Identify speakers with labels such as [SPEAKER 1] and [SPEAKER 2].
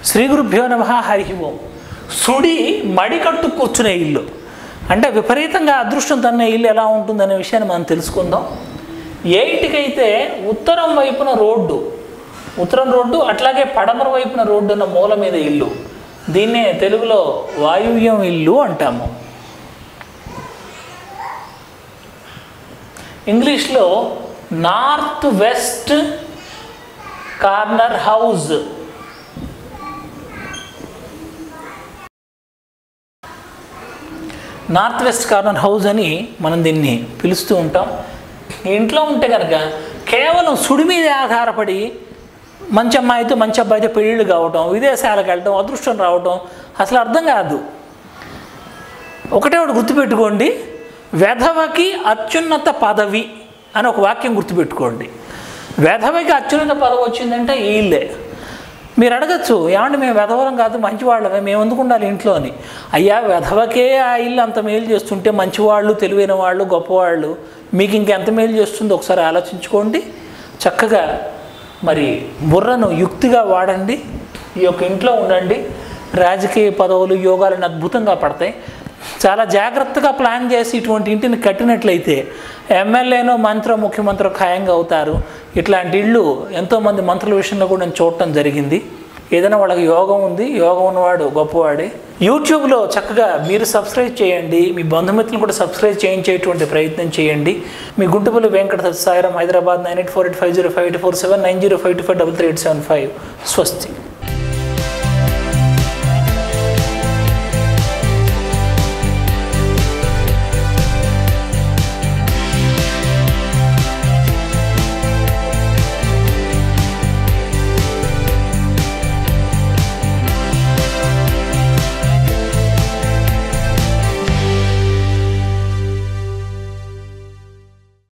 [SPEAKER 1] శ్రీ గురుభ్యో నమ హరి ఓం సుడి మడికట్టు కూర్చునే ఇల్లు అంటే విపరీతంగా అదృష్టం తన్నే ఇల్లు ఎలా ఉంటుందనే విషయాన్ని మనం తెలుసుకుందాం ఏ ఇంటికైతే ఉత్తరం వైపున రోడ్డు ఉత్తరం రోడ్డు అట్లాగే పడమర వైపున రోడ్డు ఉన్న మూల మీద ఇల్లు దీన్నే తెలుగులో వాయువ్యం ఇల్లు అంటాము ఇంగ్లీష్లో north west corner house north west corner house అని మనం దీన్ని పిలుస్తూ ఉంటాం ఇంట్లో ఉంటే కనుక కేవలం సుడి మీద ఆధారపడి మంచి అమ్మాయితో మంచి అబ్బాయితో పెళ్ళిళ్ళు కావటం విదేశాలకు వెళ్ళటం అదృష్టం రావటం అసలు అర్థం కాదు ఒకటే ఒకటి గుర్తుపెట్టుకోండి వెధవకి అత్యున్నత పదవి అని ఒక వాక్యం గుర్తుపెట్టుకోండి వెధవకి అత్యున్నత పదవి వచ్చిందంటే ఈ ఇల్లే మీరు అడగచ్చు ఏమంటే మేము వెధవరం కాదు మంచివాళ్ళమే మేము ఎందుకు ఉండాలి ఇంట్లో అని అయ్యా వెధవకే ఆ ఇల్లు అంత మేలు చేస్తుంటే మంచివాళ్ళు తెలివైన వాళ్ళు గొప్పవాళ్ళు మీకు ఇంకెంత మేలు చేస్తుందో ఒకసారి ఆలోచించుకోండి చక్కగా మరి బుర్రను యుక్తిగా వాడండి ఈ యొక్క ఇంట్లో ఉండండి రాజకీయ పదవులు యోగాలను అద్భుతంగా పడతాయి చాలా జాగ్రత్తగా ప్లాన్ చేసి ఇటువంటి ఇంటిని కట్టినట్లయితే ఎమ్మెల్యేనో మంత్రో ముఖ్యమంత్రి ఖాయంగా అవుతారు ఇట్లాంటి ఇళ్ళు ఎంతోమంది మంత్రుల విషయంలో కూడా నేను చూడటం జరిగింది ఏదైనా వాళ్ళకి యోగం ఉంది యోగం ఉన్నవాడు గొప్పవాడే యూట్యూబ్లో చక్కగా మీరు సబ్స్క్రైబ్ చేయండి మీ బంధుమిత్రులు కూడా సబ్స్క్రైబ్ చేయించేటువంటి ప్రయత్నం చేయండి మీ Guntupalli Venkata Satsairam Hyderabad nine eight four eight five zero five eight four seven nine zero five two five double three eight seven five స్వస్తి